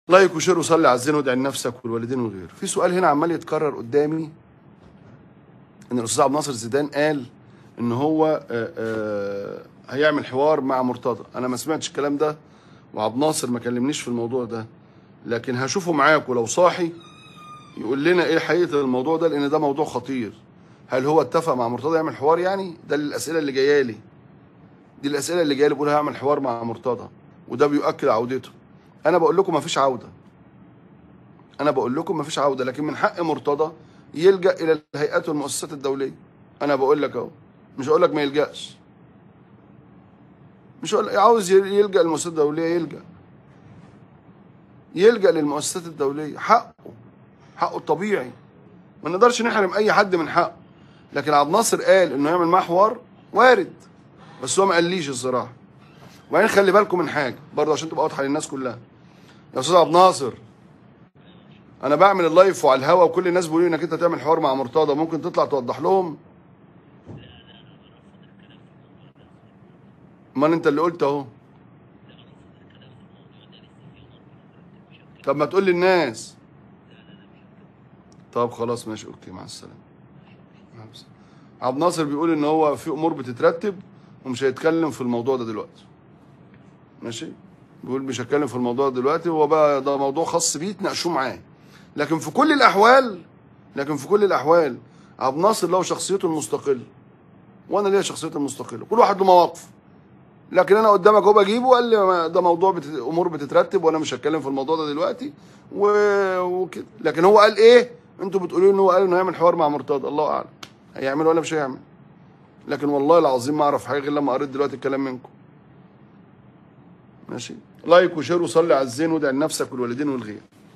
لايك وشير وصلي على الزين وادعي لنفسك والوالدين وغيره في سؤال هنا عمال يتكرر قدامي ان الاستاذ عبد الناصر زيدان قال ان هو آه، آه، هيعمل حوار مع مرتضى انا ما سمعتش الكلام ده وعبد الناصر ما كلمنيش في الموضوع ده لكن هشوفه معاكم لو صاحي يقول لنا ايه حقيقه الموضوع ده لان ده موضوع خطير هل هو اتفق مع مرتضى يعمل حوار يعني ده الاسئله اللي جايه لي دي الاسئله اللي جايه لي بيقول هعمل حوار مع مرتضى وده بيؤكد عودته انا بقول لكم مفيش عوده انا بقول لكم مفيش عوده لكن من حق مرتضى يلجا الى الهيئات والمؤسسات الدوليه انا بقول لك اهو مش هقول لك ما يلجاش مش هقول عاوز يلجا للمؤسسات الدوليه يلجا يلجا للمؤسسات الدوليه حقه حقه الطبيعي ما نقدرش نحرم اي حد من حقه لكن عبد الناصر قال انه يعمل معاه حوار وارد بس هو ما قاليش الصراحه وبعدين خلي بالكم من حاجه برضه عشان تبقى واضحه للناس كلها يا استاذ عبد الناصر انا بعمل اللايف وعلى الهوا وكل الناس بيقولوا لي انك انت تعمل حوار مع مرتضى ممكن تطلع توضح لهم امال انت اللي قلت اهو طب ما تقول للناس طب خلاص ماشي اوكي مع السلامه مع السلامة. عبد الناصر بيقول ان هو في امور بتترتب ومش هيتكلم في الموضوع ده دلوقتي ماشي بيقول مش هتكلم في الموضوع ده دلوقتي هو بقى ده موضوع خاص بيه تناقشوه معاه لكن في كل الاحوال لكن في كل الاحوال عبد الناصر له شخصيته المستقله وانا ليا شخصيتي المستقله كل واحد له مواقفه لكن انا قدامك اهو بجيبه قال لي ما- ده موضوع بت... امور بتترتب وانا مش هتكلم في الموضوع ده دلوقتي و... وكده لكن هو قال ايه انتوا بتقولوا ان هو قال انه هيعمل حوار مع مرتضى الله اعلم هيعمل ولا مش هيعمل لكن والله العظيم ما اعرف حاجه غير لما قريت دلوقتي الكلام منكم ماشي لايك وشير وصلي على الزين وادعي لنفسك والوالدين والغير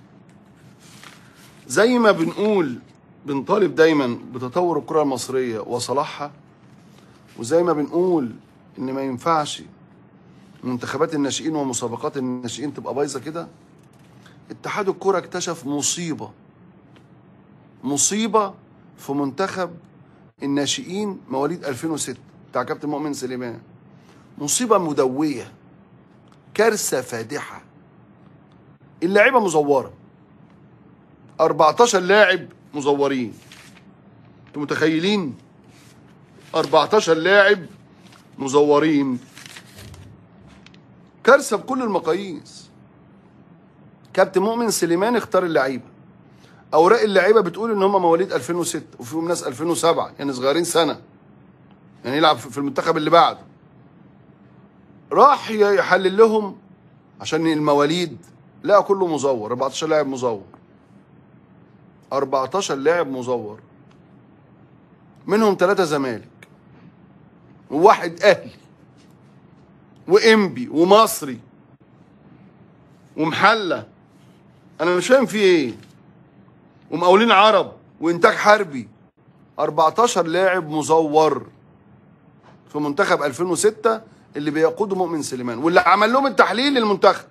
زي ما بنقول بنطالب دايما بتطور الكره المصريه وصلاحها وزي ما بنقول ان ما ينفعش منتخبات الناشئين ومسابقات الناشئين تبقى بايظه كده اتحاد الكره اكتشف مصيبه مصيبه في منتخب الناشئين مواليد 2006 بتاع كابتن مؤمن سليمان مصيبه مدويه كارثه فادحه اللعيبه مزوره 14 لاعب مزورين انتوا متخيلين 14 لاعب مزورين كارثه بكل المقاييس كابتن مؤمن سليمان اختار اللعيبه اوراق اللعيبه بتقول ان هم مواليد 2006 وفيهم ناس 2007 يعني صغيرين سنه يعني يلعب في المنتخب اللي بعده راح يحلل لهم عشان المواليد لقى كله مزور 14 لاعب مزور 14 لاعب مزور منهم ثلاثة زمالك وواحد اهلي وانبي ومصري ومحله انا مش فاهم في ايه ومقاولين عرب وانتاج حربي 14 لاعب مزور في منتخب 2006 اللي بيقوده مؤمن سليمان واللي عمل لهم التحليل للمنتخب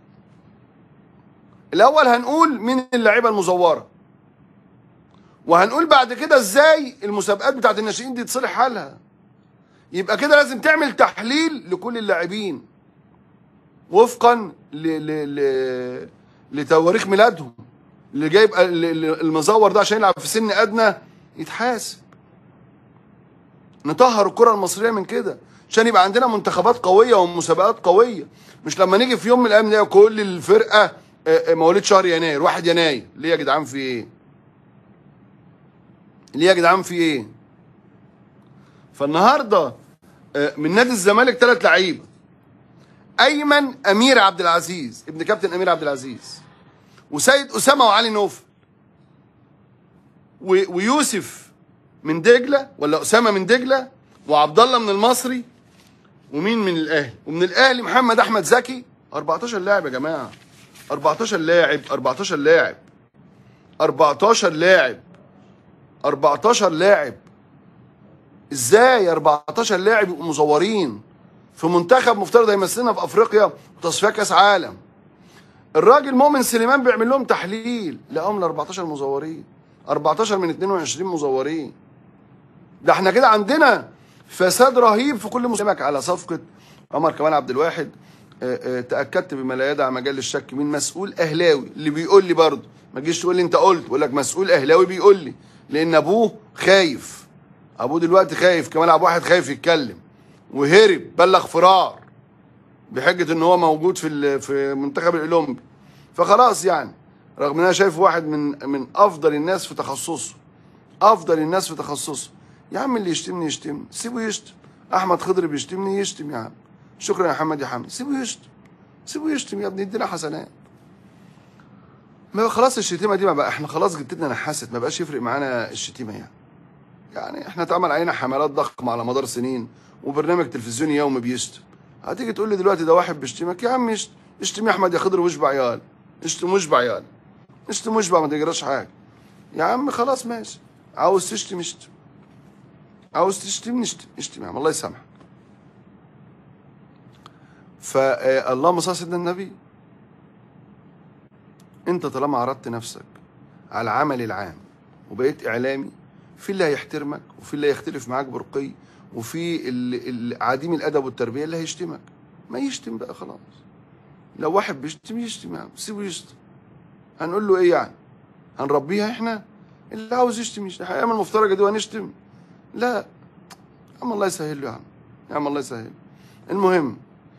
الاول هنقول مين اللعيبه المزوره وهنقول بعد كده ازاي المسابقات بتاعت الناشئين دي تصلح حالها يبقى كده لازم تعمل تحليل لكل اللاعبين وفقا ل... ل... ل... لتواريخ ميلادهم اللي جايب ال- ال- المزور ده عشان يلعب في سن ادنى يتحاسب نطهر الكره المصريه من كده عشان يبقى عندنا منتخبات قويه ومسابقات قويه مش لما نيجي في يوم من الايام نلاقي كل الفرقه آه، آه، مواليد شهر يناير 1 يناير ليه يا جدعان في ايه ليه يا جدعان في ايه فالنهارده آه، من نادي الزمالك ثلاث لعيبه ايمن امير عبد العزيز ابن كابتن امير عبد العزيز وسيد اسامه وعلي نوف و- ويوسف من دجله ولا اسامه من دجله وعبد الله من المصري ومين من الاهلي ومن الاهلي محمد احمد زكي 14 لاعب يا جماعه 14 لاعب 14 لاعب 14 لاعب 14 لاعب ازاي 14 لاعب يبقوا مزورين في منتخب مفترض هيمثلنا في افريقيا وتصفيات كاس عالم الراجل مؤمن سليمان بيعمل لهم تحليل لقاهم ال 14 مزورين 14 من 22 مزورين ده احنا كده عندنا فساد رهيب في كل مسلمك على صفقه عمر كمال عبد الواحد آه، آه، تاكدت بما لا يدع مجال للشك من مسؤول اهلاوي اللي بيقول لي برضه ما تجيش تقول لي انت قلت بقول لك مسؤول اهلاوي بيقول لي لان ابوه خايف ابوه دلوقتي خايف كمال عبد الواحد خايف يتكلم وهرب بلغ فرار بحجه ان هو موجود في ال- في المنتخب الاولمبي فخلاص يعني رغم ان انا شايف واحد من من افضل الناس في تخصصه افضل الناس في تخصصه يا عم اللي يشتمني يشتمني سيبه يشتم احمد خضر بيشتمني يشتم يا عم شكرا يا محمد يا حمد سيبه يشتم سيبه يشتم يا ابني ادينا حسنات ما خلاص الشتيمه دي ما بقى احنا خلاص جدتنا نحست ما بقاش يفرق معانا الشتيمه يعني يعني احنا اتعمل علينا حملات ضخمه على مدار سنين وبرنامج تلفزيوني يومي بيشتم هتيجي تقول لي دلوقتي ده واحد بيشتمك يا عم اشتم اشتم يا احمد يا خضر واشبع يال اشتم واشبع يال اشتم واشبع ما تجراش حاجه يا عم خلاص ماشي عاوز تشتم اشتم عاوز تشتم نشتم اشتم يا عم الله يسامحك فاللهم صل على سيدنا النبي انت طالما عرضت نفسك على العمل العام وبقيت اعلامي في اللي هيحترمك وفي اللي هيختلف معاك برقي وفي اللي اللي عديم الادب والتربيه اللي هيشتمك ما يشتم بقى خلاص لو واحد بيشتم يشتم يا عم سيبه يشتم هنقول له ايه يعني هنربيها احنا اللي عاوز يشتم يشتم هيعمل المفترجه دي وهنشتم لا يا عم الله يسهل له يا عم يا عم الله يسهل المهم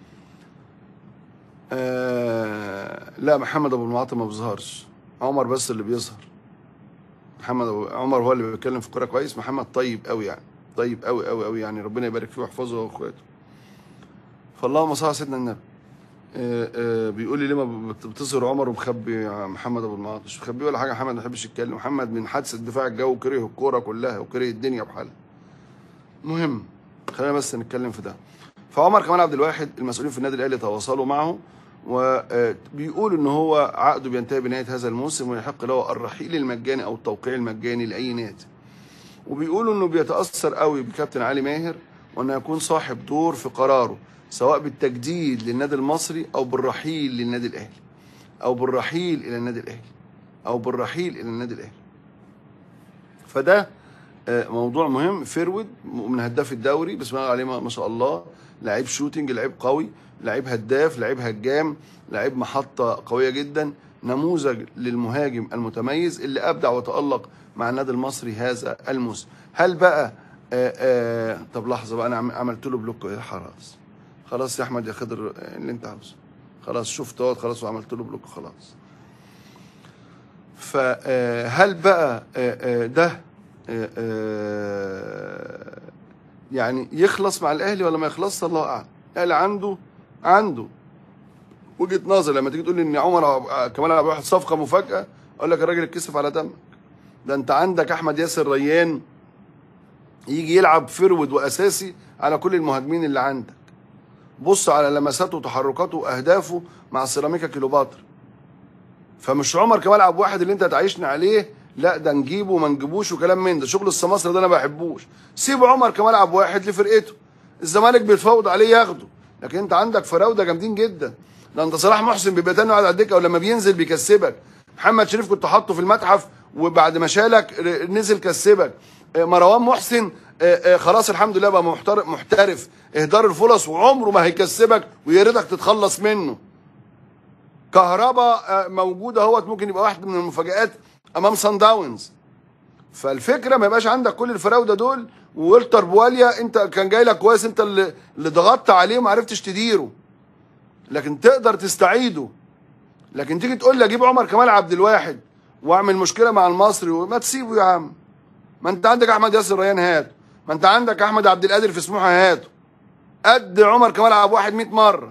آه لا محمد ابو المعاطي ما بيظهرش عمر بس اللي بيظهر محمد أبو عمر هو اللي بيتكلم في الكوره كويس محمد طيب قوي يعني طيب قوي قوي قوي يعني ربنا يبارك فيه ويحفظه واخواته فاللهم صل على سيدنا النبي آه آه بيقول لي ليه ما بت- بتظهر عمر ومخبي يا محمد ابو المعاطي مش مخبي ولا حاجه محمد ما بيحبش يتكلم محمد من حادثه دفاع الجو وكره الكوره كلها وكره الدنيا بحالها المهم خلينا بس نتكلم في ده فعمر كمال عبد الواحد المسؤولين في النادي الاهلي تواصلوا معه وبيقول ان هو عقده بينتهي بنهايه هذا الموسم ويحق له الرحيل المجاني او التوقيع المجاني لاي نادي وبيقولوا انه بيتاثر قوي بكابتن علي ماهر وانه يكون صاحب دور في قراره سواء بالتجديد للنادي المصري او بالرحيل للنادي الاهلي او بالرحيل الى النادي الاهلي او بالرحيل الى النادي الاهلي فده آه، موضوع مهم فيرود من هداف الدوري بسم الله عليه ما ما شاء الله لعيب شوتنج لعيب قوي لعيب هداف لعيب هجام لعيب محطة قوية جدا نموذج للمهاجم المتميز اللي أبدع وتألق مع النادي المصري هذا الموسم هل بقى آآ آآ طب لحظة بقى أنا عم- عملت له بلوك إيه خلاص خلاص يا أحمد يا خضر آه، اللي أنت عاوزه خلاص شفت اهوت خلاص وعملت له بلوك خلاص فهل بقى آه، آه، ده آه، آه، يعني يخلص مع الاهلي ولا ما يخلصش الله اعلم الاهلي عنده عنده وجهه نظر لما تيجي تقول لي ان عمر عب- كمال عبد الواحد صفقه مفاجاه اقول لك الراجل اتكسف على دمك ده انت عندك احمد ياسر ريان يجي يلعب فرود واساسي على كل المهاجمين اللي عندك بص على لمساته وتحركاته واهدافه مع سيراميكا كيلوباترا فمش عمر كمال عبد الواحد اللي انت تعيشنا عليه لا ده نجيبه وما نجيبوش وكلام من ده شغل السماسرة ده انا ما بحبوش سيب عمر كمال عبد الواحد لفرقته الزمالك بيتفاوض عليه ياخده لكن انت عندك فراوده جامدين جدا ده انت صلاح محسن بيبقى تاني قاعد على الدكه ولما بينزل بيكسبك محمد شريف كنت حاطه في المتحف وبعد ما شالك ر- نزل كسبك آه، مروان محسن آه، آه، خلاص الحمد لله بقى محترف محترف اهدار الفرص وعمره ما هيكسبك ويا ريتك تتخلص منه كهربا آه، موجوده اهوت ممكن يبقى واحد من المفاجآت امام سان داونز فالفكره ما يبقاش عندك كل الفراوده دول وولتر بواليا انت كان جاي لك كويس انت اللي اللي ضغطت عليه وما عرفتش تديره لكن تقدر تستعيده لكن تيجي تقول لي اجيب عمر كمال عبد الواحد واعمل مشكله مع المصري وما تسيبه يا عم ما انت عندك احمد ياسر ريان هاته ما انت عندك احمد عبد القادر في سموحه هاته قد عمر كمال عبد الواحد 100 مره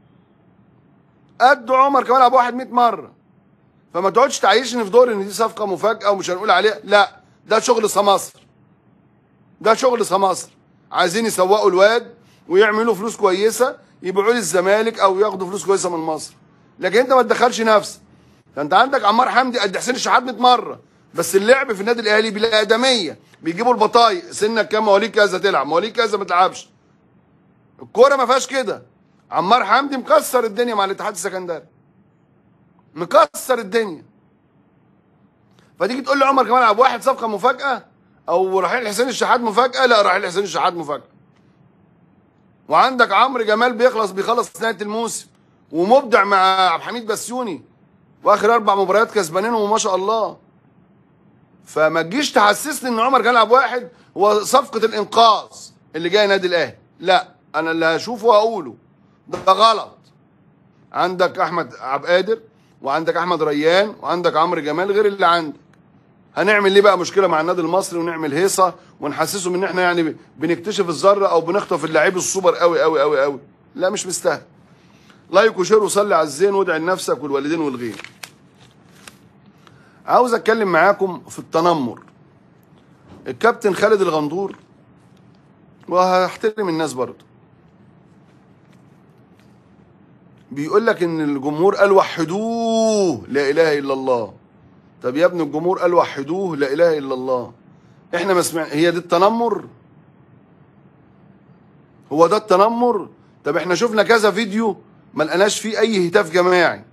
قد عمر كمال عبد الواحد 100 مره فما تقعدش تعيشني في دور ان دي صفقه مفاجاه ومش هنقول عليها لا ده شغل سماسر ده شغل سماسر عايزين يسوقوا الواد ويعملوا فلوس كويسه يبيعوا للزمالك او ياخدوا فلوس كويسه من مصر لكن انت ما تدخلش نفسك ده انت عندك عمار حمدي قد حسين الشحات 100 مره بس اللعب في النادي الاهلي بالادميه بيجيبوا البطايق سنك كام مواليد كذا تلعب مواليد كذا ما تلعبش الكوره ما فيهاش كده عمار حمدي مكسر الدنيا مع الاتحاد السكندري مكسر الدنيا فتيجي تقول لي عمر كمال عبد واحد صفقه مفاجاه او رحيل حسين الشحات مفاجاه لا رحيل حسين الشحات مفاجاه وعندك عمرو جمال بيخلص بيخلص نهايه الموسم ومبدع مع عبد الحميد بسيوني واخر اربع مباريات كسبانينهم وما شاء الله فما تجيش تحسسني ان عمر جلعب واحد هو صفقه الانقاذ اللي جاي نادي الاهلي لا انا اللي هشوفه واقوله ده غلط عندك احمد عبد القادر وعندك احمد ريان وعندك عمرو جمال غير اللي عندك هنعمل ليه بقى مشكله مع النادي المصري ونعمل هيصه ونحسسهم ان احنا يعني بنكتشف الذره او بنخطف اللعيب السوبر قوي قوي قوي قوي لا مش مستاهل لايك وشير وصلي على الزين وادعي لنفسك والوالدين والغير عاوز اتكلم معاكم في التنمر الكابتن خالد الغندور وهحترم الناس برضه بيقول لك ان الجمهور قال وحدوه لا اله الا الله طب يا ابن الجمهور قال وحدوه لا اله الا الله احنا ما سمعنا هي دي التنمر هو ده التنمر طب احنا شفنا كذا فيديو ما لقناش فيه اي هتاف جماعي